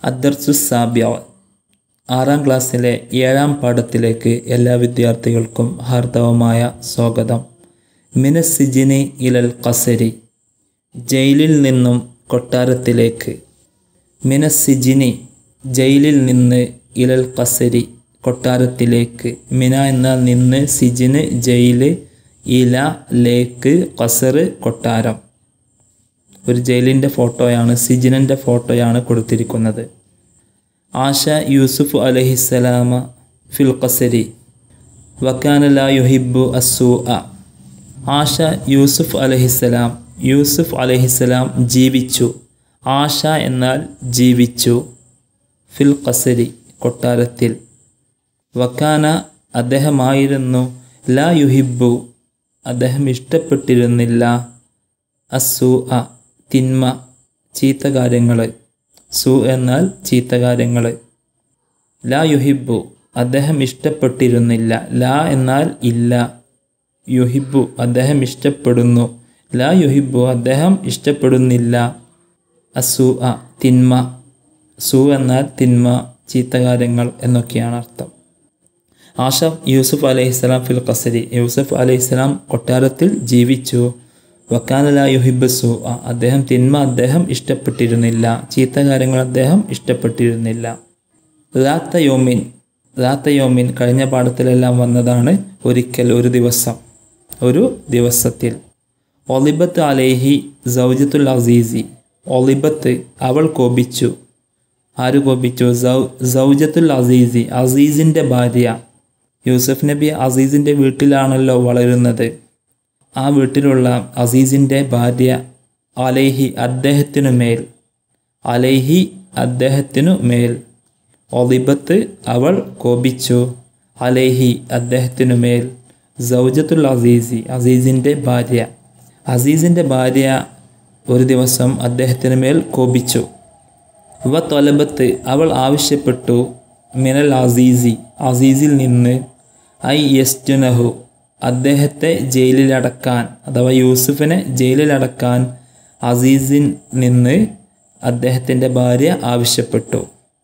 അദ്ദർസു സാബ്യ ആറാം ക്ലാസ്സിലെ ഏഴാം പാഠത്തിലേക്ക് എല്ലാ വിദ്യാർത്ഥികൾക്കും ഹാർദവമായ സ്വാഗതം മിനസിജിനി ഇലൽ കസരി ജയിലിൽ നിന്നും കൊട്ടാരത്തിലേക്ക് മിനസിജിനി ജയിലിൽ നിന്ന് ഇലൽ കസരി കൊട്ടാരത്തിലേക്ക് മിന എന്നാൽ നിന്ന് സിജിന് ജയില് ഇല ലേക്ക് കസറ് കൊട്ടാരം ഒരു ജയിലിൻ്റെ ഫോട്ടോയാണ് സിജിനൻ്റെ ഫോട്ടോയാണ് കൊടുത്തിരിക്കുന്നത് ആശ യൂസുഫ് അലഹിസ്സലാമ ഫിൽ ഖസരി വക്കാന ലാ യുഹിബു അസൂ അ ആശ യൂസുഫ് അലഹിസ്സലാം യൂസുഫ് അലഹിസ്സലാം ജീവിച്ചു ആശ എന്നാൽ ജീവിച്ചു ഫിൽ ഖസരി കൊട്ടാരത്തിൽ വക്കാന അദ്ദേഹമായിരുന്നു ലാ യുഹിബു അദ്ദേഹം ഇഷ്ടപ്പെട്ടിരുന്നില്ല അസു അ തിന്മ ചീത്ത കാര്യങ്ങൾ സു എന്നാൽ ചീത്ത കാര്യങ്ങൾ ലാ യുഹിബു അദ്ദേഹം ഇഷ്ടപ്പെട്ടിരുന്നില്ല ലാ എന്നാൽ ഇല്ല യുഹിബു അദ്ദേഹം ഇഷ്ടപ്പെടുന്നു ലാ യുഹിബു അദ്ദേഹം ഇഷ്ടപ്പെടുന്നില്ല അസു അ തിന്മ സു എന്നാൽ തിന്മ ചീത്ത കാര്യങ്ങൾ എന്നൊക്കെയാണ് അർത്ഥം ആഷ യൂസുഫ് അലൈഹിസ്സലാം ഫിൽ ഖസരി യൂസുഫ് അലൈഹിസ്സലാം കൊട്ടാരത്തിൽ ജീവിച്ചു വക്കാനല യുഹിബസു അദ്ദേഹം തിന്മ അദ്ദേഹം ഇഷ്ടപ്പെട്ടിരുന്നില്ല ചീത്ത കാര്യങ്ങൾ അദ്ദേഹം ഇഷ്ടപ്പെട്ടിരുന്നില്ല ലാത്ത യോമിൻ ലാത്ത യോമിൻ കഴിഞ്ഞ പാഠത്തിലെല്ലാം വന്നതാണ് ഒരിക്കൽ ഒരു ദിവസം ഒരു ദിവസത്തിൽ ഒലിബത്ത് അലേഹി സൗജത്തുൽ അസീസി ഒലിബത്ത് അവൾ കോപിച്ചു ആര് കോപിച്ചു സൗ സൗജത്തുൽ അസീസി അസീസിൻ്റെ ഭാര്യ യൂസഫ് നബി അസീസിൻ്റെ വീട്ടിലാണല്ലോ വളരുന്നത് ആ വീട്ടിലുള്ള അസീസിൻ്റെ ഭാര്യ അലൈഹി അദ്ദേഹത്തിനു മേൽ അലൈഹി അദ്ദേഹത്തിനു മേൽ ഒലിബത്ത് അവൾ കോപിച്ചു അലൈഹി അദ്ദേഹത്തിനു മേൽ സൗജത്തുൽ അസീസി അസീസിൻ്റെ ഭാര്യ അസീസിൻ്റെ ഭാര്യ ഒരു ദിവസം അദ്ദേഹത്തിന് മേൽ കോപിച്ചു വ തൊലബത്ത് അവൾ ആവശ്യപ്പെട്ടു മിനൽ അസീസി അസീസിൽ നിന്ന് ഐ യസ്റ്റുനഹു അദ്ദേഹത്തെ ജയിലിലടക്കാൻ അഥവാ യൂസുഫിനെ ജയിലിലടക്കാൻ അസീസിൽ നിന്ന് അദ്ദേഹത്തിൻ്റെ ഭാര്യ ആവശ്യപ്പെട്ടു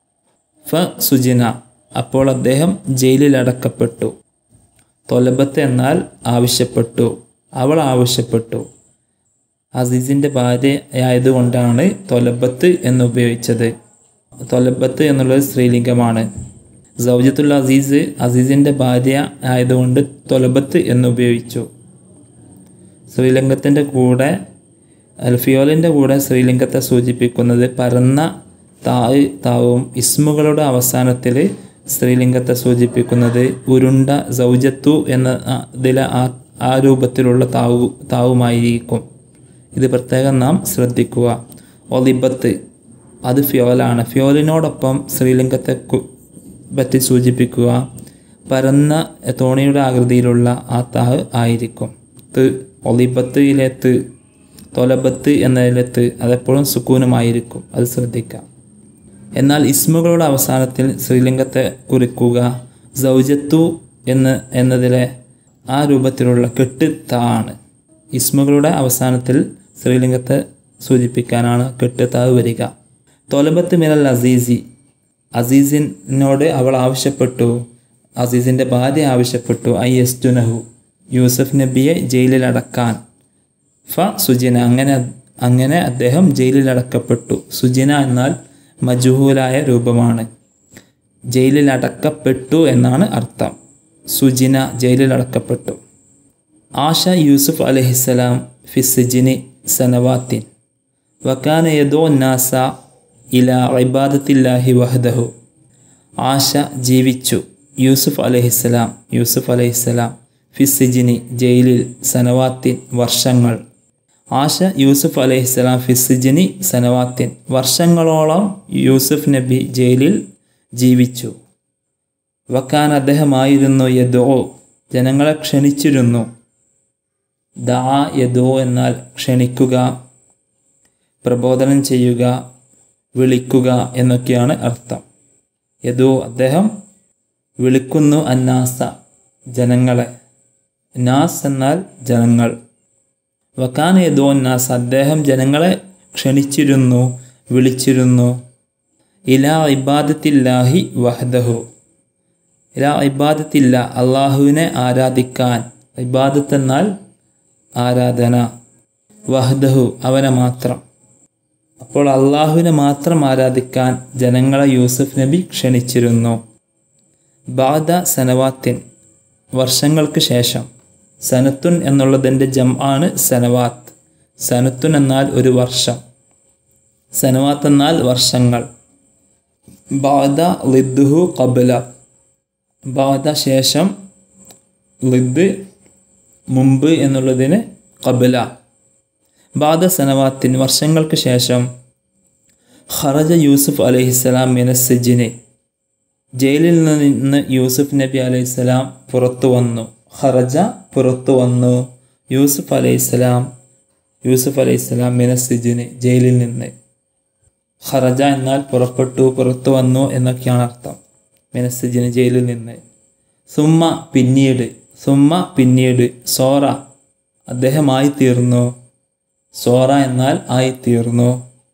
ഫ സുജിന അപ്പോൾ അദ്ദേഹം ജയിലിലടക്കപ്പെട്ടു തൊലബത്ത് എന്നാൽ ആവശ്യപ്പെട്ടു അവൾ ആവശ്യപ്പെട്ടു അസീസിൻ്റെ ഭാര്യയായതുകൊണ്ടാണ് തൊലബത്ത് എന്ന് ഉപയോഗിച്ചത് തൊലബത്ത് എന്നുള്ളത് സ്ത്രീലിംഗമാണ് സൗജത്തുൽ അസീസ് അസീസിൻ്റെ ഭാര്യ ആയതുകൊണ്ട് തൊലബത്ത് എന്ന് ഉപയോഗിച്ചു ശ്രീലിംഗത്തിൻ്റെ കൂടെ അൽഫിയോലിൻ്റെ കൂടെ ശ്രീലിംഗത്തെ സൂചിപ്പിക്കുന്നത് പരന്ന തായ് താവും ഇസ്മുകളുടെ അവസാനത്തിൽ സ്ത്രീലിംഗത്തെ സൂചിപ്പിക്കുന്നത് ഉരുണ്ട സൗജത്തു എന്ന ഇതിലെ ആ ആ രൂപത്തിലുള്ള താവു താവുമായിരിക്കും ഇത് പ്രത്യേകം നാം ശ്രദ്ധിക്കുക ഒലിബത്ത് അത് ഫ്യോലാണ് ഫ്യോലിനോടൊപ്പം ശ്രീലിംഗത്തെ പറ്റി സൂചിപ്പിക്കുക പരന്ന തോണിയുടെ ആകൃതിയിലുള്ള ആ താഹ് ആയിരിക്കും ത് ഒലിബത്തിലെ ത് തൊലബത്ത് എന്നതിലെ ത് അതെപ്പോഴും സുക്കൂനുമായിരിക്കും അത് ശ്രദ്ധിക്കാം എന്നാൽ ഇസ്മുകളുടെ അവസാനത്തിൽ ശ്രീലിംഗത്തെ കുറിക്കുക സൗജത്തു എന്ന് എന്നതിലെ ആ രൂപത്തിലുള്ള കെട്ട് ത ആണ് ഇസ്മുകളുടെ അവസാനത്തിൽ ശ്രീലിംഗത്തെ സൂചിപ്പിക്കാനാണ് കെട്ട് താവ് വരിക തൊലബത്ത് മിനൽ അസീസി അസീസിനോട് അവൾ ആവശ്യപ്പെട്ടു അസീസിൻ്റെ ഭാര്യ ആവശ്യപ്പെട്ടു ഐ എസ്റ്റുനഹു യൂസഫ് നബിയെ ജയിലിലടക്കാൻ ഫ സുജിന അങ്ങനെ അങ്ങനെ അദ്ദേഹം ജയിലിലടക്കപ്പെട്ടു സുജിന എന്നാൽ മജുഹൂലായ രൂപമാണ് ജയിലിലടക്കപ്പെട്ടു എന്നാണ് അർത്ഥം സുജിന ജയിലിലടക്കപ്പെട്ടു ആഷ യൂസുഫ് അലഹിസ്സലാം ഫിസിജിനി സനവാത്തിൻ വക്കാന യദോ നാസ ഇല ഇബാദത്തില്ലാഹി വഹദഹു ആശ ജീവിച്ചു യൂസുഫ് അലഹിസ്സലാം യൂസുഫ് അലഹിസ്സലാം ഫിസിജിനി ജയിലിൽ സനവാത്തിൻ വർഷങ്ങൾ ആശ യൂസുഫ് അലഹിസ്സലാം ഫിസിജിനി സനവാത്തിൻ വർഷങ്ങളോളം യൂസുഫ് നബി ജയിലിൽ ജീവിച്ചു വക്കാൻ അദ്ദേഹമായിരുന്നു യദോ ജനങ്ങളെ ക്ഷണിച്ചിരുന്നു ദാ യദോ എന്നാൽ ക്ഷണിക്കുക പ്രബോധനം ചെയ്യുക വിളിക്കുക എന്നൊക്കെയാണ് അർത്ഥം യദോ അദ്ദേഹം വിളിക്കുന്നു അന്നാസ ജനങ്ങളെ നാസ് എന്നാൽ ജനങ്ങൾ വക്കാൻ യദോ നാസ് അദ്ദേഹം ജനങ്ങളെ ക്ഷണിച്ചിരുന്നു വിളിച്ചിരുന്നു ഇലാ ഇബാദത്തില്ലാഹി വഹദഹു ഇലാ ഇബാദത്തില്ല അള്ളാഹുവിനെ ആരാധിക്കാൻ ഇബാദത്ത് എന്നാൽ ആരാധന വഹദഹു അവനെ മാത്രം അപ്പോൾ അള്ളാഹുവിനെ മാത്രം ആരാധിക്കാൻ ജനങ്ങളെ യൂസുഫ് നബി ക്ഷണിച്ചിരുന്നു ബാദ സനവാത്തിൻ വർഷങ്ങൾക്ക് ശേഷം സനത്തുൻ എന്നുള്ളതിൻ്റെ ജം ആണ് സനവാത്ത് സനത്തുൻ എന്നാൽ ഒരു വർഷം സനവാത്ത് എന്നാൽ വർഷങ്ങൾ ബാദ ലിദ്ദുഹു കബല ബാദ ശേഷം ലിദ് മുമ്പ് എന്നുള്ളതിന് കബല ബാദ സനവാത്തിൻ വർഷങ്ങൾക്ക് ശേഷം ഖറജ യൂസുഫ് അലൈഹിസ്സലാം മിനസ്സജിനെ ജയിലിൽ നിന്ന് യൂസുഫ് നബി അലൈഹിസ്സലാം പുറത്തു വന്നു ഖറജ പുറത്തു വന്നു യൂസുഫ് അലൈഹിസ്സലാം യൂസുഫ് അലൈഹിസ്സലാം മിനസ്സജിന് ജയിലിൽ നിന്ന് ഖറജ എന്നാൽ പുറപ്പെട്ടു പുറത്തു വന്നു എന്നൊക്കെയാണ് അർത്ഥം മിനസ്സജിന് ജയിലിൽ നിന്ന് സുമ്മ പിന്നീട് സുമ്മ പിന്നീട് സോറ അദ്ദേഹമായി തീർന്നു സോറ എന്നാൽ ആയിത്തീർന്നു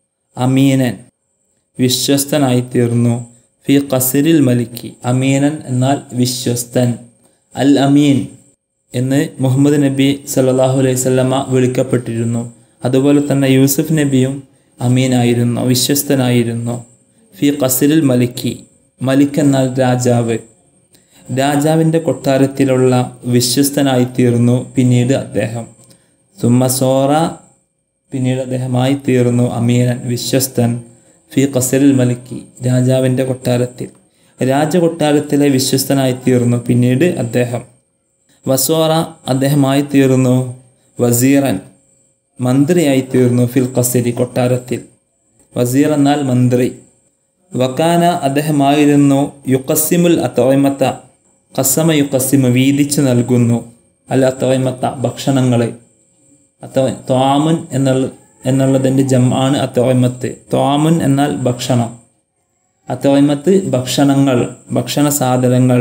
അമീനൻ വിശ്വസ്തനായിത്തീർന്നു ഫി ഖസരിൽ മലിക്കി അമീനൻ എന്നാൽ വിശ്വസ്തൻ അൽ അമീൻ എന്ന് മുഹമ്മദ് നബി സല്ലാഹു അലൈഹി സ്വല്ലമ വിളിക്കപ്പെട്ടിരുന്നു അതുപോലെ തന്നെ യൂസുഫ് നബിയും അമീനായിരുന്നു വിശ്വസ്തനായിരുന്നു ഫി ഖസരിൽ മലിക്കി മലിക് എന്നാൽ രാജാവ് രാജാവിൻ്റെ കൊട്ടാരത്തിലുള്ള വിശ്വസ്തനായിത്തീർന്നു പിന്നീട് അദ്ദേഹം സുമ്മസോറ പിന്നീട് അദ്ദേഹമായി തീർന്നു അമീനൻ വിശ്വസ്തൻ ഫി ഖസരിൽ മലിക്കി രാജാവിൻ്റെ കൊട്ടാരത്തിൽ രാജകൊട്ടാരത്തിലെ വിശ്വസ്തനായി തീർന്നു പിന്നീട് അദ്ദേഹം വസോറ അദ്ദേഹമായി തീർന്നു വസീറൻ മന്ത്രിയായി തീർന്നു ഫിൽ ഖസരി കൊട്ടാരത്തിൽ വസീർ എന്നാൽ മന്ത്രി വക്കാന അദ്ദേഹമായിരുന്നു യുക്കസിമുൽ അത്തോയ്മത്ത കസമ യുക്കസിമ വീതിച്ചു നൽകുന്നു അൽ അത്തോയ്മത്ത ഭക്ഷണങ്ങളെ അത്തോ ത്വാമുൻ എന്നുള്ള എന്നുള്ളതിൻ്റെ ജം ആണ് അത്തോയ്മത്ത് ത്വാമുൻ എന്നാൽ ഭക്ഷണം അത്തോയ്മത്ത് ഭക്ഷണങ്ങൾ ഭക്ഷണ സാധനങ്ങൾ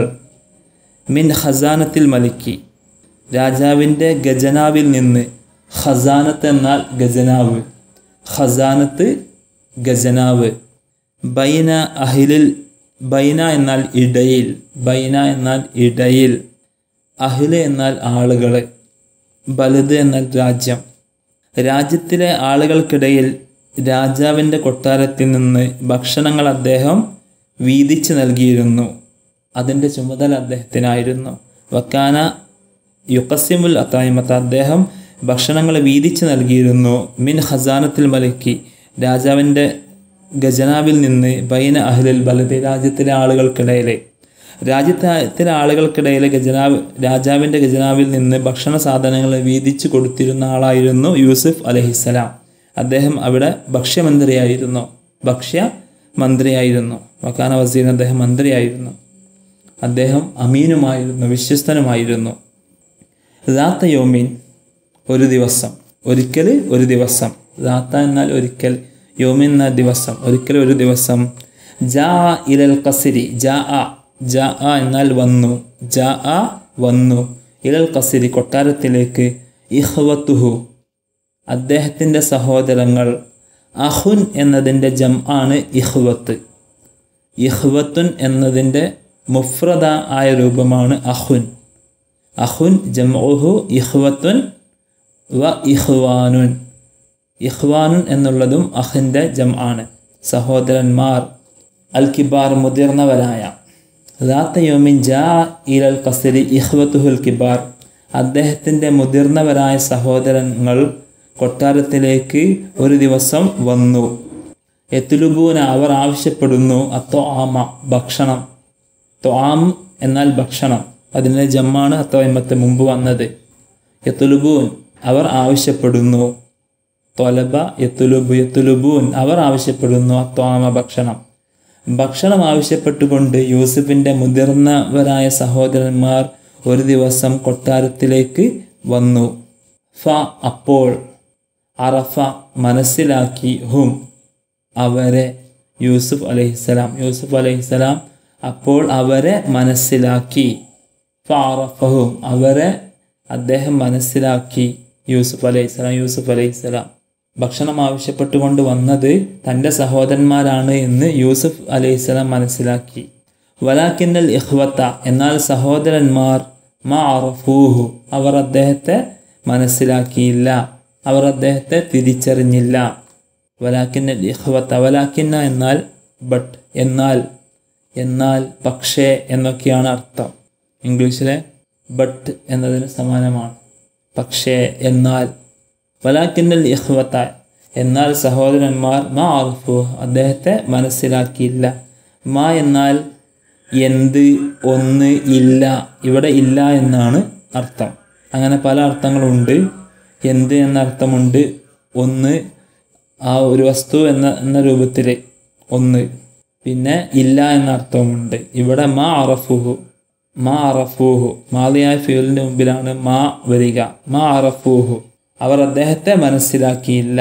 മിൻ ഖസാനത്തിൽ മലിക്കി രാജാവിൻ്റെ ഖജനാവിൽ നിന്ന് ഖസാനത്ത് എന്നാൽ ഖജനാവ് ഖസാനത്ത് ഖജനാവ് ബൈന അഹിലിൽ ബൈന എന്നാൽ ഇടയിൽ ബൈന എന്നാൽ ഇടയിൽ അഹില് എന്നാൽ ആളുകളെ ബലത് എന്നാൽ രാജ്യം രാജ്യത്തിലെ ആളുകൾക്കിടയിൽ രാജാവിൻ്റെ കൊട്ടാരത്തിൽ നിന്ന് ഭക്ഷണങ്ങൾ അദ്ദേഹം വീതിച്ചു നൽകിയിരുന്നു അതിൻ്റെ ചുമതല അദ്ദേഹത്തിനായിരുന്നു വക്കാന യുക്കസിമുൽ അത്തായ്മത്ത് അദ്ദേഹം ഭക്ഷണങ്ങൾ വീതിച്ചു നൽകിയിരുന്നു മിൻ ഖസാനത്തിൽ മലക്കി രാജാവിൻ്റെ ഖജനാവിൽ നിന്ന് ബൈന അഹ്ലിൽ ബലത് രാജ്യത്തിലെ ആളുകൾക്കിടയിലെ രാജ്യത്തിലെ ആളുകൾക്കിടയിലെ ഖജനാവ് രാജാവിൻ്റെ ഖജനാവിൽ നിന്ന് ഭക്ഷണ സാധനങ്ങൾ വീതിച്ചു കൊടുത്തിരുന്ന ആളായിരുന്നു യൂസുഫ് അലഹിസ്സലാം അദ്ദേഹം അവിടെ ഭക്ഷ്യമന്ത്രിയായിരുന്നു ഭക്ഷ്യ മന്ത്രിയായിരുന്നു വക്കാന വസീർ അദ്ദേഹം മന്ത്രിയായിരുന്നു അദ്ദേഹം അമീനുമായിരുന്നു വിശ്വസ്തനുമായിരുന്നു ദാത്ത യോമീൻ ഒരു ദിവസം ഒരിക്കൽ ഒരു ദിവസം ദാത്ത എന്നാൽ ഒരിക്കൽ യോമീൻ എന്ന ദിവസം ഒരിക്കൽ ഒരു ദിവസം ജാ ഇലൽ കസിരി ജാ ആ ജാ ആ എന്നാൽ വന്നു ജാ ആ വന്നു ഇലൽ കസിരി കൊട്ടാരത്തിലേക്ക് ഇഹ്വത്തുഹു അദ്ദേഹത്തിൻ്റെ സഹോദരങ്ങൾ അഹുൻ എന്നതിൻ്റെ ജം ആണ് ഇഹ്വത്ത് ഇഹ്വത്തുൻ എന്നതിൻ്റെ മുഫ്രദ ആയ രൂപമാണ് അഹുൻ അഹുൻ ജംഉഹു ഇഹ്വത്തുൻ വ ഇഹ്വാനുൻ ഇഹ്വാനുൻ എന്നുള്ളതും അഹിൻ്റെ ജം ആണ് സഹോദരന്മാർ അൽ കിബാർ മുതിർന്നവരായ യോമിൻ ജാ ഇലൽ കസരി ഇഹ്വത്തുഹുൽ കിബാർ അദ്ദേഹത്തിൻ്റെ മുതിർന്നവരായ സഹോദരങ്ങൾ കൊട്ടാരത്തിലേക്ക് ഒരു ദിവസം വന്നു എത്തുലുബൂന അവർ ആവശ്യപ്പെടുന്നു അത്തോ ആമ ഭക്ഷണം ത്വാം എന്നാൽ ഭക്ഷണം അതിൻ്റെ ജമ്മാണ് അത്തോയമ്മത്തെ മുമ്പ് വന്നത് യത്തുലുബൂൻ അവർ ആവശ്യപ്പെടുന്നു തൊലബ യത്തുലുബു യത്തുലുബൂൻ അവർ ആവശ്യപ്പെടുന്നു അത്വാമ ഭക്ഷണം ഭക്ഷണം ആവശ്യപ്പെട്ടുകൊണ്ട് യൂസുഫിൻ്റെ മുതിർന്നവരായ സഹോദരന്മാർ ഒരു ദിവസം കൊട്ടാരത്തിലേക്ക് വന്നു ഫ അപ്പോൾ അറഫ മനസ്സിലാക്കി ഹും അവരെ യൂസുഫ് അലൈഹിസ്സലാം യൂസുഫ് അലൈഹിസ്സലാം അപ്പോൾ അവരെ മനസ്സിലാക്കി ഫാറഫഹും അവരെ അദ്ദേഹം മനസ്സിലാക്കി യൂസുഫ് അലൈഹിസ്സലാം യൂസുഫ് അലൈഹിസ്സലാം ഭക്ഷണം ആവശ്യപ്പെട്ടുകൊണ്ട് വന്നത് തൻ്റെ സഹോദരന്മാരാണ് എന്ന് യൂസുഫ് അലൈഹിസ്സലാം മനസ്സിലാക്കി വലാക്കിന്നൽ ഇഹ്വത്ത എന്നാൽ സഹോദരന്മാർ മാ അറഫൂഹു അവർ അദ്ദേഹത്തെ മനസ്സിലാക്കിയില്ല അവർ അദ്ദേഹത്തെ തിരിച്ചറിഞ്ഞില്ല വലാക്കിന്നൽ ഇഹ്വത്ത വലാക്കിന്ന എന്നാൽ ബട്ട് എന്നാൽ എന്നാൽ പക്ഷേ എന്നൊക്കെയാണ് അർത്ഥം ഇംഗ്ലീഷിലെ ബട്ട് എന്നതിന് സമാനമാണ് പക്ഷേ എന്നാൽ വലാക്കിന്നൽ ഇഹ്വത്ത എന്നാൽ സഹോദരന്മാർ മാ അർഫു അദ്ദേഹത്തെ മനസ്സിലാക്കിയില്ല മാ എന്നാൽ എന്ത് ഒന്ന് ഇല്ല ഇവിടെ ഇല്ല എന്നാണ് അർത്ഥം അങ്ങനെ പല അർത്ഥങ്ങളുണ്ട് എന്ത് എന്ന അർത്ഥമുണ്ട് ഒന്ന് ആ ഒരു വസ്തു എന്ന എന്ന രൂപത്തിൽ ഒന്ന് പിന്നെ ഇല്ല എന്ന അർത്ഥവുമുണ്ട് ഇവിടെ മാ അറഫുഹു മാ അറഫൂഹു മാലിയായ ഫ്യൂലിൻ്റെ മുമ്പിലാണ് മാ വരിക മാ അറഫൂഹു അവർ അദ്ദേഹത്തെ മനസ്സിലാക്കിയില്ല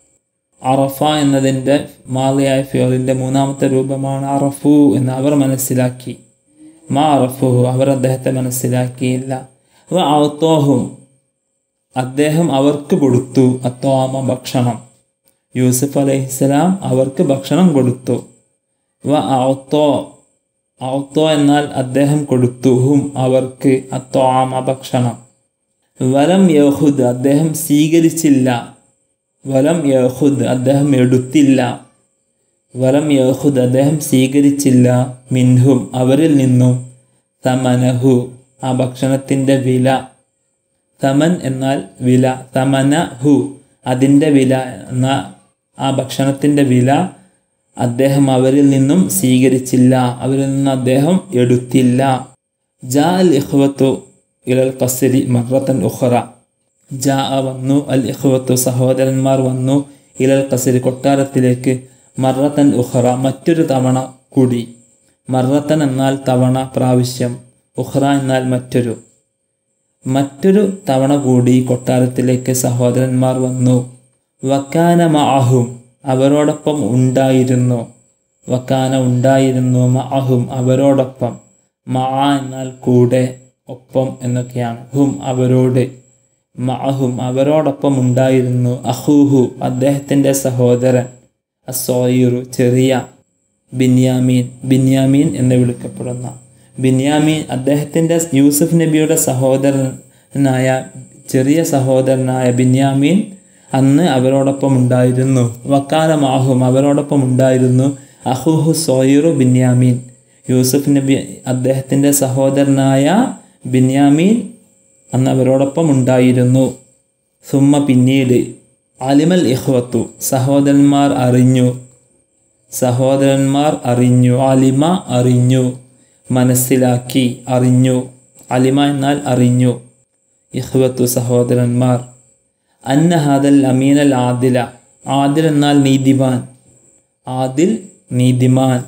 അറഫ എന്നതിൻ്റെ മാലിയായ ഫ്യൂലിൻ്റെ മൂന്നാമത്തെ രൂപമാണ് അറഫു എന്ന് അവർ മനസ്സിലാക്കി മാ അറഫുഹു അവർ അദ്ദേഹത്തെ മനസ്സിലാക്കിയില്ല അവ ഔത്തോഹും അദ്ദേഹം അവർക്ക് കൊടുത്തു അത്തോമ ഭക്ഷണം യൂസുഫ് അലൈഹിസ്സലാം അവർക്ക് ഭക്ഷണം കൊടുത്തു വ ഔത്തോ ഔത്തോ എന്നാൽ അദ്ദേഹം കൊടുത്തു ഹും അവർക്ക് അത്തോമ ഭക്ഷണം വലം യഹുദ് അദ്ദേഹം സ്വീകരിച്ചില്ല വലം യഹുദ് അദ്ദേഹം എടുത്തില്ല വലം യഹുദ് അദ്ദേഹം സ്വീകരിച്ചില്ല മിൻഹും അവരിൽ നിന്നും തമനഹു ആ ഭക്ഷണത്തിൻ്റെ വില തമൻ എന്നാൽ വില തമന ഹു അതിൻ്റെ വില എന്ന ആ ഭക്ഷണത്തിൻ്റെ വില അദ്ദേഹം അവരിൽ നിന്നും സ്വീകരിച്ചില്ല അവരിൽ നിന്ന് അദ്ദേഹം എടുത്തില്ല ജാ അൽ ഇഹ്വത്തു ഇലൽ കസരി മറത്തൻ ഉഖറ ജാ വന്നു അൽ ഇഹ്വത്തു സഹോദരന്മാർ വന്നു ഇലൽ കസരി കൊട്ടാരത്തിലേക്ക് മറത്തൻ ഉഖറ മറ്റൊരു തവണ കൂടി മറത്തൻ എന്നാൽ തവണ പ്രാവശ്യം ഉഖറ എന്നാൽ മറ്റൊരു മറ്റൊരു തവണ കൂടി കൊട്ടാരത്തിലേക്ക് സഹോദരന്മാർ വന്നു വക്കാന മഅഹും അവരോടൊപ്പം ഉണ്ടായിരുന്നു വക്കാന ഉണ്ടായിരുന്നു മഅഹും അവരോടൊപ്പം മഅ എന്നാൽ കൂടെ ഒപ്പം എന്നൊക്കെയാണ് ഹും അവരോട് മഅഹും അവരോടൊപ്പം ഉണ്ടായിരുന്നു അഹൂഹു അദ്ദേഹത്തിൻ്റെ സഹോദരൻ അസോയിറു ചെറിയ ബിന്യാമീൻ ബിന്യാമീൻ എന്ന് വിളിക്കപ്പെടുന്ന ബിന്യാമീൻ അദ്ദേഹത്തിൻ്റെ യൂസുഫ് നബിയുടെ സഹോദരനായ ചെറിയ സഹോദരനായ ബിന്യാമീൻ അന്ന് അവരോടൊപ്പം ഉണ്ടായിരുന്നു വക്കാലമാഹും അവരോടൊപ്പം ഉണ്ടായിരുന്നു അഹുഹു സോയിറു ബിന്യാമീൻ യൂസുഫ് നബി അദ്ദേഹത്തിൻ്റെ സഹോദരനായ ബിന്യാമീൻ അന്ന് അവരോടൊപ്പം ഉണ്ടായിരുന്നു സുമ്മ പിന്നീട് അലിമൽ ഇഹ്വത്തു സഹോദരന്മാർ അറിഞ്ഞു സഹോദരന്മാർ അറിഞ്ഞു അലിമ അറിഞ്ഞു മനസ്സിലാക്കി അറിഞ്ഞു അലിമ എന്നാൽ അറിഞ്ഞു ഇഹ്വത്തു സഹോദരന്മാർ അന്ന ഹാദൽ അമീനൽ ആദില ആദിൽ എന്നാൽ നീതിമാൻ ആദിൽ നീതിമാൻ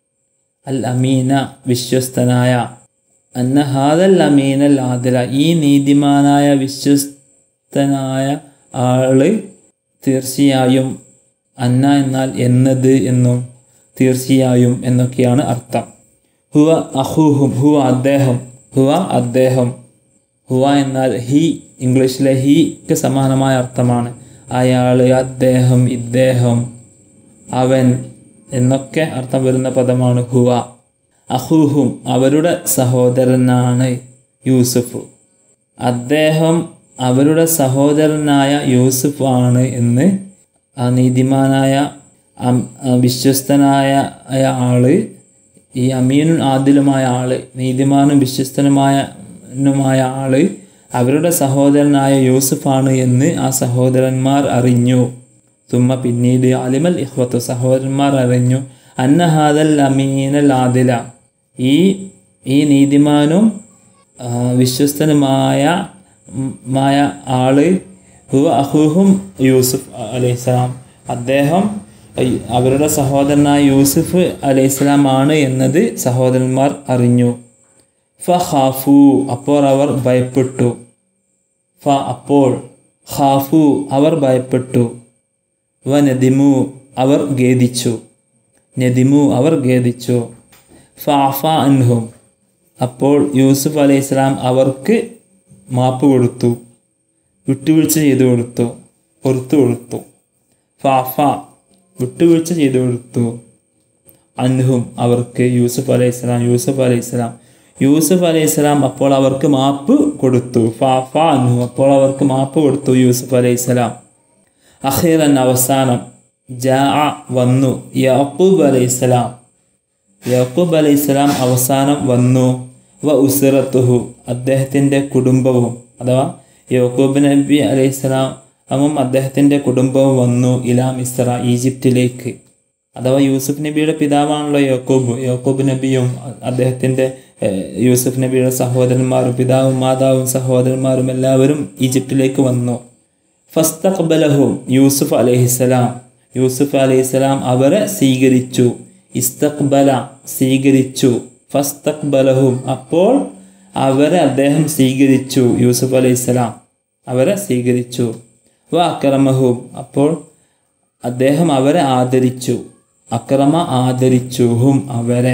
അൽ അമീന വിശ്വസ്തനായ അന്ന ഹാദൽ അമീനൽ ആദില ഈ നീതിമാനായ വിശ്വസ്തനായ ആള് തീർച്ചയായും അന്ന എന്നാൽ എന്നത് എന്നും തീർച്ചയായും എന്നൊക്കെയാണ് അർത്ഥം ഹുവ അഹൂഹും ഹുവ അദ്ദേഹം ഹുവ അദ്ദേഹം ഹുവ എന്നാൽ ഹി ഇംഗ്ലീഷിലെ ഹിക്ക് സമാനമായ അർത്ഥമാണ് അയാൾ അദ്ദേഹം ഇദ്ദേഹം അവൻ എന്നൊക്കെ അർത്ഥം വരുന്ന പദമാണ് ഹുവ അഹൂഹും അവരുടെ സഹോദരനാണ് യൂസുഫ് അദ്ദേഹം അവരുടെ സഹോദരനായ യൂസുഫ് ആണ് എന്ന് ആ നീതിമാനായ അം- ആ വിശ്വസ്തനായ ആയ ആള് ഈ അമീനും ആദിലുമായ ആള് നീതിമാനും വിശ്വസ്തനുമായ നുമായ ആള് അവരുടെ സഹോദരനായ യൂസുഫാണ് എന്ന് ആ സഹോദരന്മാർ അറിഞ്ഞു തുമ്മ പിന്നീട് അലിമൽ ഇഹ്വത്ത് സഹോദരന്മാർ അറിഞ്ഞു അന്ന ഹാദൽ അമീനൽ ആദില ഈ ഈ നീതിമാനും ആ, വിശ്വസ്തനുമായ ഉം, മായ ആള് ഹുവ അഹുഹും യൂസുഫ് അലൈഹിസ്സലാം അദ്ദേഹം അയ് അവരുടെ സഹോദരനായ യൂസുഫ് അലൈഹിസ്സലാം ആണ് എന്നത് സഹോദരന്മാർ അറിഞ്ഞു ഫ ഖാഫു അപ്പോൾ അവർ ഭയപ്പെട്ടു ഫ അപ്പോൾ ഖാഫു അവർ ഭയപ്പെട്ടു വ നദിമു അവർ ഖേദിച്ചു നദിമു അവർ ഖേദിച്ചു ഫാഫ അൻഹും അപ്പോൾ യൂസുഫ് അലൈഹി സ്വലാം അവർക്ക് മാപ്പ് കൊടുത്തു വിട്ടുവീഴ്ച ചെയ്തു കൊടുത്തു പൊറത്തു കൊടുത്തു ഫാഫ വിട്ടുവീഴ്ച ചെയ്തു കൊടുത്തു അൻഹും അവർക്ക് യൂസുഫ് അലൈഹി സ്വലാം യൂസുഫ് അലൈഹി സ്വലാം യൂസുഫ് അലൈഹി സ്വലാം അപ്പോൾ അവർക്ക് മാപ്പ് കൊടുത്തു ഫാഫ അൻഹു അപ്പോൾ അവർക്ക് മാപ്പ് കൊടുത്തു യൂസുഫ് അലൈഹി സ്വലാം അഖീറൻ അവസാനം ജാ വന്നു യാക്കൂബ് അലൈഹി സ്വലാം യാക്കൂബ് അലൈഹി സ്വലാം അവസാനം വന്നു വ ഉസിറത്തുഹു അദ്ദേഹത്തിൻ്റെ കുടുംബവും അഥവാ യാക്കൂബ് നബി അലൈഹി സ്വലാം അങ്ങും അദ്ദേഹത്തിൻ്റെ കുടുംബവും വന്നു ഇലാ മിസ്ര ഈജിപ്തിലേക്ക് അഥവാ യൂസുഫ് നബിയുടെ പിതാവാണല്ലോ യാക്കൂബ് യാക്കൂബ് നബിയും അദ്ദേഹത്തിൻ്റെ ഏഹ്, യൂസുഫ് നബിയുടെ സഹോദരന്മാരും പിതാവും മാതാവും സഹോദരന്മാരും എല്ലാവരും ഈജിപ്തിലേക്ക് വന്നു ഫസ്തഖ്ബലഹും യൂസുഫ് അലൈഹിസ്സലാം യൂസുഫ് അലൈഹിസ്സലാം അവരെ സ്വീകരിച്ചു ഇസ്തഖ്ബല സ്വീകരിച്ചു ഫസ്തഖ്ബലഹും അപ്പോൾ അവരെ അദ്ദേഹം സ്വീകരിച്ചു യൂസുഫ് അലൈഹിസ്സലാം അവരെ സ്വീകരിച്ചു വ അക്രമഹും അപ്പോൾ അദ്ദേഹം അവരെ ആദരിച്ചു അക്രമ ആദരിച്ചു ഹും അവരെ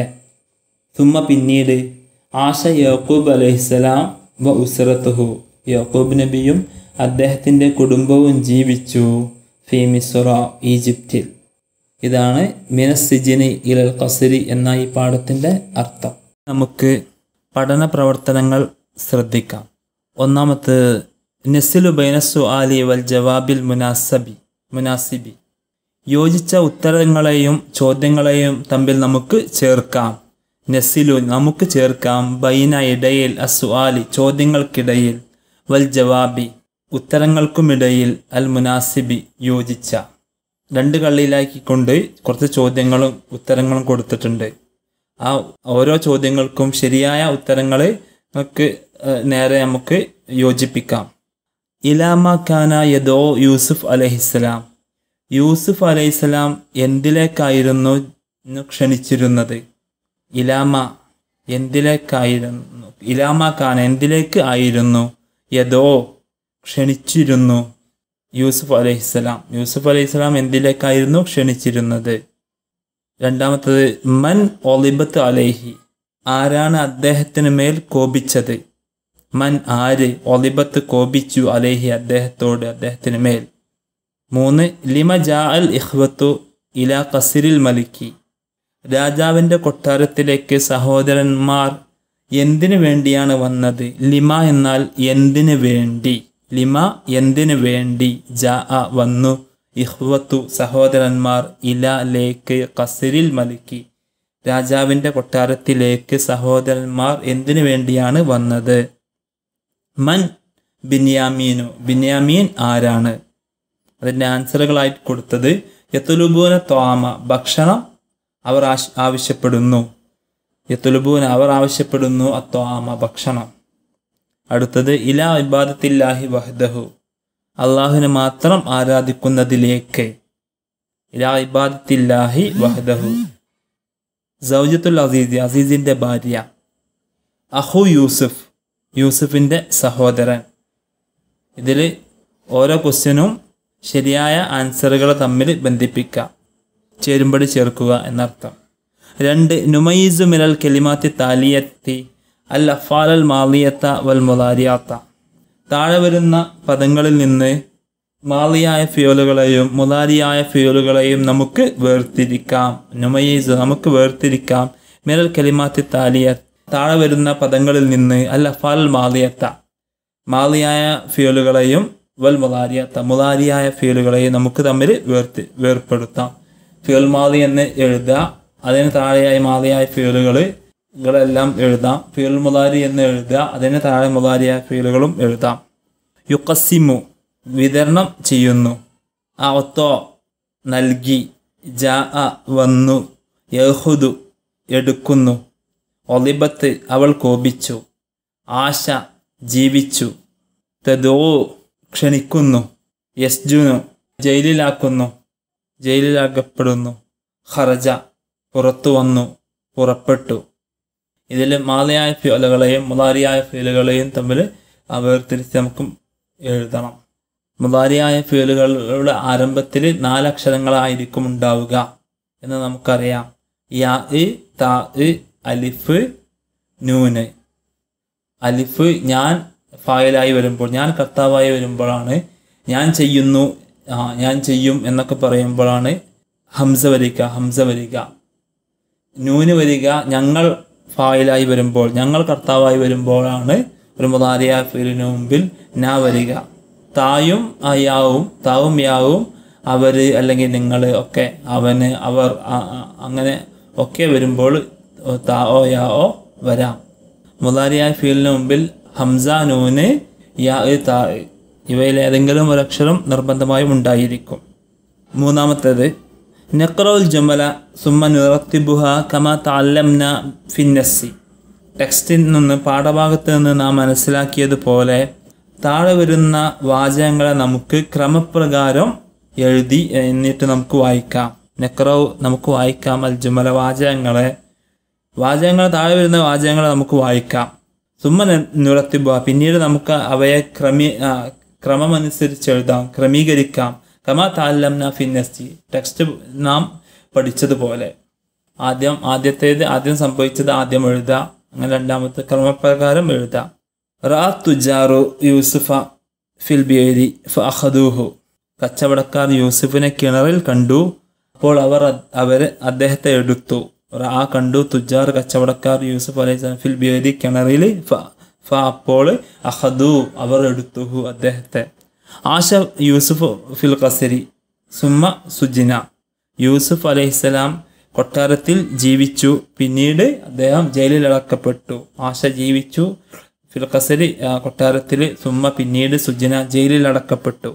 തുമ്മ പിന്നീട് ആശ യാക്കൂബ് അലൈഹിസ്സലാം വ ഉസ്രത്തുഹു യാക്കൂബ് നബിയും അദ്ദേഹത്തിൻ്റെ കുടുംബവും ജീവിച്ചു ഫി മിസ്ര ഈജിപ്തിൽ ഇതാണ് മിനസിജിനി ഇലൽ ഖസരി എന്ന ഈ പാഠത്തിൻ്റെ അർത്ഥം നമുക്ക് പഠന പ്രവർത്തനങ്ങൾ ശ്രദ്ധിക്കാം ഒന്നാമത്തെ നസിലു ബൈനസു ആലി വൽ ജവാബിൽ മുനാസബി മുനാസിബി യോജിച്ച ഉത്തരങ്ങളെയും ചോദ്യങ്ങളെയും തമ്മിൽ നമുക്ക് ചേർക്കാം നസിലു നമുക്ക് ചേർക്കാം ബൈന ഇടയിൽ അസുആലി ചോദ്യങ്ങൾക്കിടയിൽ വൽ ജവാബി ഉത്തരങ്ങൾക്കുമിടയിൽ അൽ മുനാസിബി യോജിച്ച രണ്ട് കള്ളിയിലാക്കിക്കൊണ്ട് കുറച്ച് ചോദ്യങ്ങളും ഉത്തരങ്ങളും കൊടുത്തിട്ടുണ്ട് ആ ഓരോ ചോദ്യങ്ങൾക്കും ശരിയായ ഉത്തരങ്ങൾ നമുക്ക് ഏഹ്, നേരെ നമുക്ക് യോജിപ്പിക്കാം ഇലാമ ഖാന യദോ യൂസുഫ് അലഹിസ്സലാം യൂസുഫ് അലൈഹിസ്സലാം എന്തിലേക്കായിരുന്നു ക്ഷണിച്ചിരുന്നത് ഇലാമ എന്തിലേക്കായിരുന്നു ഇലാമ ഖാൻ എന്തിലേക്ക് ആയിരുന്നു യദോ ക്ഷണിച്ചിരുന്നു യൂസുഫ് അലൈഹിസ്സലാം യൂസുഫ് അലൈഹിസ്സലാം എന്തിലേക്കായിരുന്നു ക്ഷണിച്ചിരുന്നത് രണ്ടാമത്തത് മൻ ഒളിബത്ത് അലൈഹി ആരാണ് അദ്ദേഹത്തിന് മേൽ കോപിച്ചത് മൻ ആര് ഒളിബത്ത് കോപിച്ചു അലൈഹി അദ്ദേഹത്തോട് അദ്ദേഹത്തിന് മേൽ മൂന്ന് ലിമ ജാ അൽ ഇഹ്വത്തു ഇല കസിരിൽ മലിക്കി രാജാവിൻ്റെ കൊട്ടാരത്തിലേക്ക് സഹോദരന്മാർ എന്തിനു വേണ്ടിയാണ് വന്നത് ലിമ എന്നാൽ എന്തിനു വേണ്ടി ലിമ എന്തിനു വേണ്ടി ജാ അ വന്നു ഇഹ്വത്തു സഹോദരന്മാർ ഇല ലേക്ക് കസിരിൽ മലിക്കി രാജാവിൻ്റെ കൊട്ടാരത്തിലേക്ക് സഹോദരന്മാർ എന്തിനു വേണ്ടിയാണ് വന്നത് മൻ ബിന്യാമീനു ബിന്യാമീൻ ആരാണ് അതിൻ്റെ ആൻസറുകളായിട്ട് കൊടുത്തത് യത്തുലുബൂന ത്വാമ ഭക്ഷണം അവർ ആശ് ആവശ്യപ്പെടുന്നു യത്തുലുബൂന അവർ ആവശ്യപ്പെടുന്നു അത്വാമ ഭക്ഷണം അടുത്തത് ഇലാ ഇബാദത്തില്ലാഹി വഹ്ദഹു അള്ളാഹുവിനെ മാത്രം ആരാധിക്കുന്നതിലേക്ക് ഇലാ ഇബാദത്തില്ലാഹി വഹ്ദഹു സൗജത്തുൽ അസീസ് അസീസിൻ്റെ ഭാര്യ അഹു യൂസുഫ് യൂസുഫിൻ്റെ സഹോദരൻ ഇതിൽ ഓരോ ക്വസ്റ്റ്യനും ശരിയായ ആൻസറുകൾ തമ്മിൽ ബന്ധിപ്പിക്കാം ചേരുമ്പടി ചേർക്കുക എന്നർത്ഥം രണ്ട് നുമയിസു മിനൽ കെലിമാത്തി താലിയത്തി അൽ അഫാൽ അൽ മാലിയത്ത വൽ മുലാരിയാത്ത താഴെ വരുന്ന പദങ്ങളിൽ നിന്ന് മാലിയായ ഫ്യൂലുകളെയും മുലാരിയായ ഫ്യൂലുകളെയും നമുക്ക് വേർതിരിക്കാം നുമയീസ് നമുക്ക് വേർതിരിക്കാം മിനൽ കെലിമാത്തി താലിയ താഴെ വരുന്ന പദങ്ങളിൽ നിന്ന് അൽ അഫാൽ മാലിയത്ത മാലിയായ ഫ്യൂലുകളെയും വൽ മുലാരിയാത്ത മുലാരിയായ ഫ്യൂലുകളെയും നമുക്ക് തമ്മിൽ വേർതി വേർപ്പെടുത്താം ഫ്യൂൽ മാലി എന്ന് എഴുതുക അതിന് താഴെയായി മാലിയായ ഫ്യൂലുകൾ കളെല്ലാം എഴുതാം ഫ്യൂൽ മുലാരി എന്ന് എഴുതുക അതിന് താഴെ മുലാരിയായ ഫ്യൂലുകളും എഴുതാം യുക്കസിമു വിതരണം ചെയ്യുന്നു അവത്തോ നൽകി ജാ അ വന്നു യഹുദു എടുക്കുന്നു ഒലിബത്ത് അവൾ കോപിച്ചു ആശ ജീവിച്ചു തദോ ക്ഷണിക്കുന്നു യസ്ജുനു ജയിലിലാക്കുന്നു ജയിലിലാക്കപ്പെടുന്നു ഖറജ പുറത്തു വന്നു പുറപ്പെട്ടു ഇതിൽ മാലയായ ഫീലുകളെയും മുലാരിയായ ഫീലുകളെയും തമ്മിൽ ആ വേർതിരിച്ച് നമുക്ക് എഴുതണം മുലാരിയായ ഫീലുകളുടെ ആരംഭത്തിൽ നാലക്ഷരങ്ങളായിരിക്കും ഉണ്ടാവുക എന്ന് നമുക്കറിയാം യാ ഇ താ ഇ അലിഫ് നൂന് അലിഫ് ഞാൻ ഫായിലായി വരുമ്പോൾ ഞാൻ കർത്താവായി വരുമ്പോഴാണ് ഞാൻ ചെയ്യുന്നു ആ ഞാൻ ചെയ്യും എന്നൊക്കെ പറയുമ്പോഴാണ് ഹംസ വരിക ഹംസ വരിക നൂന് വരിക ഞങ്ങൾ ഫായിലായി വരുമ്പോൾ ഞങ്ങൾ കർത്താവായി വരുമ്പോഴാണ് ഒരു മുതാരിയ ഫീലിന് മുമ്പിൽ നാ വരിക തായും ആ യാവും താവും യാവും അവര് അല്ലെങ്കിൽ നിങ്ങൾ ഒക്കെ അവന് അവർ ആ- ആ- അങ്ങനെ ഒക്കെ വരുമ്പോൾ താ ഓ യാ ഓ വരാം മുതാരിയ ഫീലിന് മുമ്പിൽ ഹംസ നൂന് യാ താ ഇവയിൽ ഏതെങ്കിലും ഒരു അക്ഷരം നിർബന്ധമായും ഉണ്ടായിരിക്കും മൂന്നാമത്തേത് നക്രൗൽ ജമല സുമ്മ നിറത്തിബുഹ കമ താല്ലംന ഫിന്നസ്സി ടെക്സ്റ്റിൽ നിന്ന് പാഠഭാഗത്ത് നിന്ന് നാം മനസ്സിലാക്കിയതുപോലെ താഴെ വരുന്ന വാചകങ്ങളെ നമുക്ക് ക്രമപ്രകാരം എഴുതി എന്നിട്ട് നമുക്ക് വായിക്കാം നക്രൗ നമുക്ക് വായിക്കാം അൽ ജുമല വാചകങ്ങളെ വാചകങ്ങൾ താഴെ വരുന്ന വാചകങ്ങളെ നമുക്ക് വായിക്കാം സുമ്മ നിറത്തിബുഹ പിന്നീട് നമുക്ക് അവയെ ക്രമീ ആ, ക്രമമനുസരിച്ച് എഴുതാം ക്രമീകരിക്കാം കമാ താല്ലംന ഫിന്നസ്റ്റി ടെക്സ്റ്റ് നാം പഠിച്ചതുപോലെ ആദ്യം ആദ്യത്തേത് ആദ്യം സംഭവിച്ചത് ആദ്യം എഴുതാം അങ്ങനെ രണ്ടാമത്തെ ക്രമപ്രകാരം എഴുതാം റാ തുജാറു യൂസുഫ ഫിൽ ബിയേരി ഫഹദൂഹു കച്ചവടക്കാർ യൂസുഫിനെ കിണറിൽ കണ്ടു അപ്പോൾ അവർ അ- അവര് അദ്ദേഹത്തെ എടുത്തു റാ കണ്ടു തുജാർ കച്ചവടക്കാർ യൂസുഫ് അലൈഹി സ്വലാം ഫിൽ ബിയേരി കിണറിൽ ഫ ഫ അപ്പോൾ അഹദു അവർ എടുത്തുഹു അദ്ദേഹത്തെ ആശ യൂസുഫ് ഫിൽ ഖസരി സുമ്മ സുജിന യൂസുഫ് അലൈഹിസ്സലാം കൊട്ടാരത്തിൽ ജീവിച്ചു പിന്നീട് അദ്ദേഹം ജയിലിൽ അടക്കപ്പെട്ടു ആശ ജീവിച്ചു ഫിൽ ഖസരി ആ, കൊട്ടാരത്തിൽ സുമ്മ പിന്നീട് സുജിന ജയിലിൽ അടക്കപ്പെട്ടു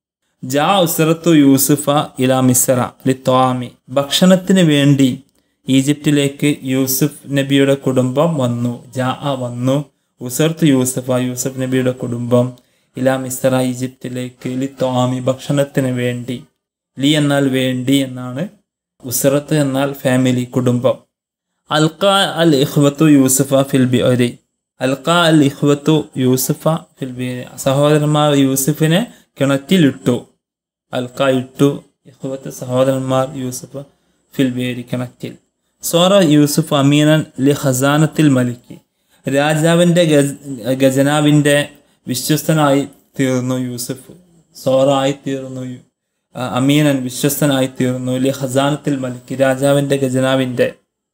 ജാ ഉസറത്തു യൂസുഫ ഇലാ മിസ്ര ലിത്വാമി ഭക്ഷണത്തിന് വേണ്ടി ഈജിപ്തിലേക്ക് യൂസുഫ് നബിയുടെ കുടുംബം വന്നു ജാ വന്നു ഉസർത്ത് യൂസഫ യൂസഫ് നബിയുടെ കുടുംബം ഇലാ മിസ്ര ഈജിപ്തിലേക്ക് ലിത്വാമി ഭക്ഷണത്തിന് വേണ്ടി ലി എന്നാൽ വേണ്ടി എന്നാണ് ഉസറത്ത് എന്നാൽ ഫാമിലി കുടുംബം അൽക്ക അൽ ഇഹ്വത്തു യൂസുഫ ഫിൽ ബിഒരി അൽക്ക അൽ ഇഹ്വത്തു യൂസുഫ ഫിൽ ബിഒരി സഹോദരന്മാർ യൂസുഫിനെ കിണറ്റിലിട്ടു അൽക്ക ഇട്ടു ഇഹ്വത്ത് സഹോദരന്മാർ യൂസുഫ് ഫിൽ ബിഒരി കിണറ്റിൽ സോറ യൂസുഫ് അമീനൻ ലി ഖസാനത്തിൽ മലിക്കി രാജാവിൻ്റെ ഗജ ഖജനാവിൻ്റെ വിശ്വസ്തനായി തീർന്നു യൂസുഫ് സോറ ആയി തീർന്നു യു- ആ, അമീനൻ വിശ്വസ്തനായി തീർന്നു ലി ഖസാനത്തിൽ മലിക്കി രാജാവിൻ്റെ ഖജനാവിൻ്റെ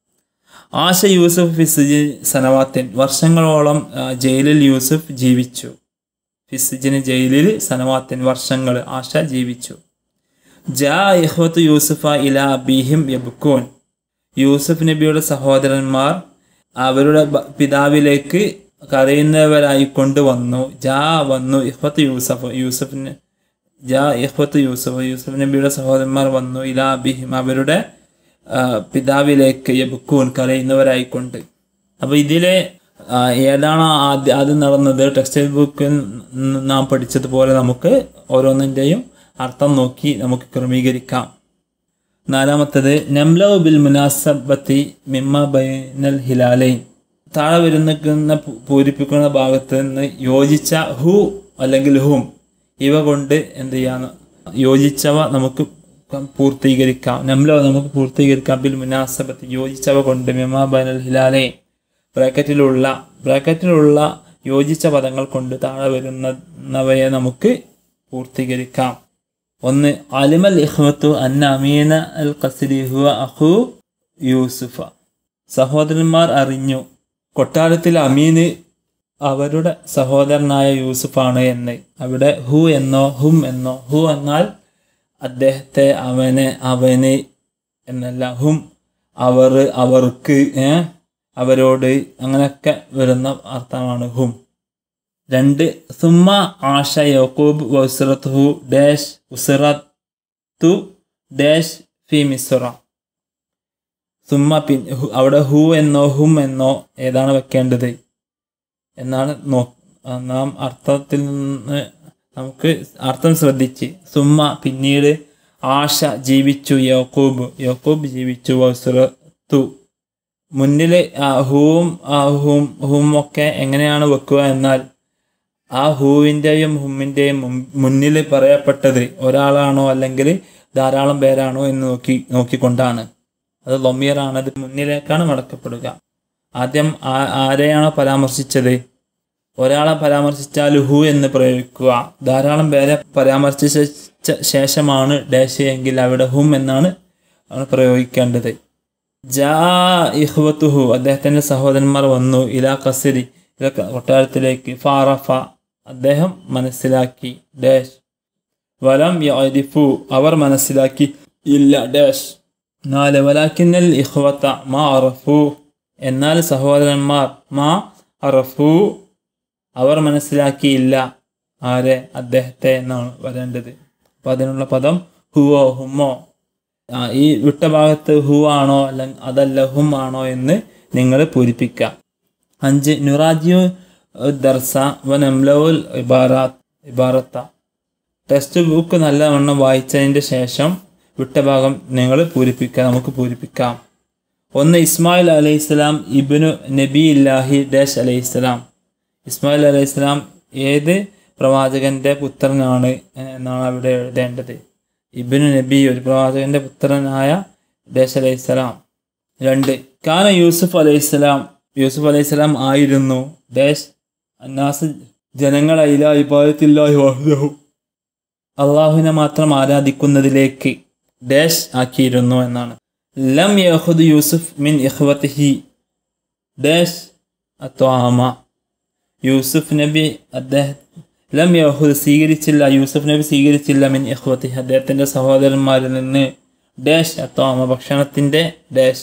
ആശ യൂസുഫ് ഫിസിജി സനവാത്തിൻ വർഷങ്ങളോളം ആ, ജയിലിൽ യൂസുഫ് ജീവിച്ചു ഫിസിജിന് ജയിലിൽ സനവാത്തിൻ വർഷങ്ങൾ ആശ ജീവിച്ചു ജാ ഇഹ്വത്ത് യൂസുഫ ഇല അബീഹിം യബുക്കൂൻ യൂസുഫ് നബിയുടെ സഹോദരന്മാർ അവരുടെ ബ- പിതാവിലേക്ക് കരയുന്നവരായി കൊണ്ടുവന്നു ജാ വന്നു ഇഹ്വത്ത് യൂസഫ് യൂസഫിന് ജാ ഇഹ്വത്ത് യൂസഫ് യൂസഫ് നബിയുടെ സഹോദരന്മാർ വന്നു ഇലാ അബിഹിം അവരുടെ ആ, പിതാവിലേക്ക് യബുക്കൂൻ കരയുന്നവരായിക്കൊണ്ട് അപ്പോൾ ഇതിലെ ആ, ഏതാണ് ആദ്യം ആദ്യം നടന്നത് ടെക്സ്റ്റ് ബുക്കിൽ ന- നാം പഠിച്ചതുപോലെ നമുക്ക് ഓരോന്നിൻ്റെയും അർത്ഥം നോക്കി നമുക്ക് ക്രമീകരിക്കാം നാലാമത്തത് നംലവ് ബിൽ മുനാസബത്തി മിമ്മ ബൈനൽ ഹിലാലൈൻ താഴെ വരുന്ന പൂ- പൂരിപ്പിക്കുന്ന ഭാഗത്ത് നിന്ന് യോജിച്ച ഹു അല്ലെങ്കിൽ ഹും ഇവ കൊണ്ട് എന്ത് ചെയ്യാന്ന് യോജിച്ചവ നമുക്ക് ക- പൂർത്തീകരിക്കാം നംലവ് നമുക്ക് പൂർത്തീകരിക്കാം ബിൽ മുനാസബത്ത് യോജിച്ചവ കൊണ്ട് മിമ്മ ബൈനൽ ഹിലാലൈൻ ബ്രാക്കറ്റിലുള്ള ബ്രാക്കറ്റിലുള്ള യോജിച്ച പദങ്ങൾ കൊണ്ട് താഴെ വരുന്നവയെ നമുക്ക് പൂർത്തീകരിക്കാം ഒന്ന് അലിമൽ ഇഹ്വത്തു അന്ന അമീന അൽ ഖസ്രി ഹുവ അഹു യൂസുഫ സഹോദരന്മാർ അറിഞ്ഞു കൊട്ടാരത്തിൽ അമീന് അവരുടെ സഹോദരനായ യൂസുഫാണ് എന്ന് അവിടെ ഹു എന്നോ ഹും എന്നോ ഹു എന്നാൽ അദ്ദേഹത്തെ അവനെ അവന് എന്നല്ല ഹും അവർ അവർക്ക് ഏ അവരോട് അങ്ങനെയൊക്കെ വരുന്ന അർത്ഥമാണ് ഹും രണ്ട് സുമ്മ ആഷ യക്കൂബ് വസ്റത്തുഹു ഡാഷ് ഉസ്റത്തു ഡാഷ് ഫി മിസ്റ സുമ്മ പിൻ ഹു- അവിടെ ഹു എന്നോ ഹും എന്നോ ഏതാണ് വെക്കേണ്ടത് എന്നാണ് നോ ആ, നാം അർത്ഥത്തിൽ നിന്ന് നമുക്ക് അർത്ഥം ശ്രദ്ധിച്ച് സുമ്മ പിന്നീട് ആശ ജീവിച്ചു യക്കൂബ് യക്കൂബ് ജീവിച്ചു വസ്റത്തു മുന്നിൽ ഹൂവും ആ ഹൂം ഹൂം ഒക്കെ എങ്ങനെയാണ് വെക്കുക എന്നാൽ ആ ഹൂവിൻ്റെയും ഹുമ്മിൻ്റെയും മുന്നിൽ പറയപ്പെട്ടത് ഒരാളാണോ അല്ലെങ്കിൽ ധാരാളം പേരാണോ എന്ന് നോക്കി നോക്കിക്കൊണ്ടാണ് അത് ലൊമിയറാണ് അത് മുന്നിലേക്കാണ് മടക്കപ്പെടുക ആദ്യം ആ- ആരെയാണോ പരാമർശിച്ചത് ഒരാളെ പരാമർശിച്ചാൽ ഹു എന്ന് പ്രയോഗിക്കുക ധാരാളം പേരെ പരാമർശിച്ച ച- ശേഷമാണ് ഡാഷ് എങ്കിൽ അവിടെ ഹും എന്നാണ് ആണ് പ്രയോഗിക്കേണ്ടത് ജാ ഇഹ്വത്തുഹു അദ്ദേഹത്തിൻ്റെ സഹോദരന്മാർ വന്നു ഇലാ കസരി ഇല കൊട്ടാരത്തിലേക്ക് ഫാറഫ അദ്ദേഹം മനസ്സിലാക്കി ഡാഷ് വലം യഅരിഫു അവർ മനസ്സിലാക്കി ഇല്ല ഡാഷ് നാല് വലാക്കിന്നൽ ഇഹ്വത്ത മാ അറഫു എന്നാൽ സഹോദരന്മാർ മാ അറഫു അവർ മനസ്സിലാക്കിയില്ല ആരെ അദ്ദേഹത്തെ എന്നാണ് വരേണ്ടത് അപ്പം അതിനുള്ള പദം ഹുവോ ഹുമോ ആ, ഈ വിട്ട ഭാഗത്ത് ഹു ആണോ അല്ല അതല്ല ഹും ആണോ എന്ന് നിങ്ങൾ പൂരിപ്പിക്കുക അഞ്ച് നുറാജിയു ദർസ വനംലവുൽ ഇബാറാത്ത് ഇബാറത്ത ടെക്സ്റ്റ് ബുക്ക് നല്ലവണ്ണം വായിച്ചതിൻ്റെ ശേഷം വിട്ട ഭാഗം നിങ്ങൾ പൂരിപ്പിക്കുക നമുക്ക് പൂരിപ്പിക്കാം ഒന്ന് ഇസ്മായിൽ അലൈഹിസ്സലാം ഇബ്നു നബി ഇല്ലാഹി ഡാഷ് അലൈഹിസ്സലാം ഇസ്മായിൽ അലൈഹിസ്സലാം ഏത് പ്രവാചകന്റെ പുത്രനാണ് എന്നാണ് അവിടെ എഴുതേണ്ടത് ഇബ്നു നബി ഒരു പ്രവാചകന്റെ പുത്രനായ ഡാഷ് അലൈഹിസ്സലാം രണ്ട് കാന യൂസുഫ് അലൈഹിസ്സലാം യൂസുഫ് അലൈഹിസ്സലാം ആയിരുന്നു ഡാഷ് അന്നാസ് ജനങ്ങൾ അയില ഇബാദത്തില്ലാഹി വഹ്ദഹു അള്ളാഹുവിനെ മാത്രം ആരാധിക്കുന്നതിലേക്ക് ഡാഷ് ആക്കിയിരുന്നു എന്നാണ് ലം യഹുദ് യൂസുഫ് മിൻ ഇഖ്വത്തിഹി ഡാഷ് അത്വാമ യൂസുഫ് നബി അദ്ദേഹം ലം യഹുദ് സ്വീകരിച്ചില്ല യൂസുഫ് നബി സ്വീകരിച്ചില്ല മിൻ ഇഖ്വത്തിഹി അദ്ദേഹത്തിൻ്റെ സഹോദരന്മാരിൽ നിന്ന് ഡാഷ് അത്വാമ ഭക്ഷണത്തിൻ്റെ ഡാഷ്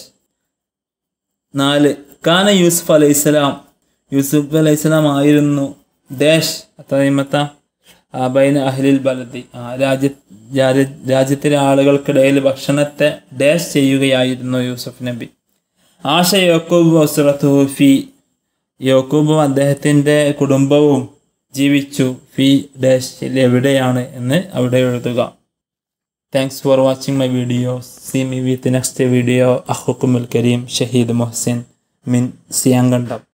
നാല് കാന യൂസുഫ് അലൈഹിസ്സലാം യൂസുഫ് അലൈഹിസ്സലാം ആയിരുന്നു ഡാഷ് അത്തമത്ത ബൈന അഹ്ലിൽ ബലദി ആ, രാജ്യ രാജ്യ- രാജ്യത്തിലെ ആളുകൾക്കിടയിൽ ഭക്ഷണത്തെ ഡാഷ് ചെയ്യുകയായിരുന്നു യൂസുഫ് നബി ആശ യോക്കൂബ് വസുറത്തുഹു ഫി യോക്കൂബും അദ്ദേഹത്തിൻ്റെ കുടുംബവും ജീവിച്ചു ഫി ഡാഷിൽ എവിടെയാണ് എന്ന് അവിടെ എഴുതുക thanks for watching my video see me with next video അഹുക്കുമുൽ കരീം ഷഹീദ് മൊഹസിൻ മിൻ സിയാങ്കണ്ടം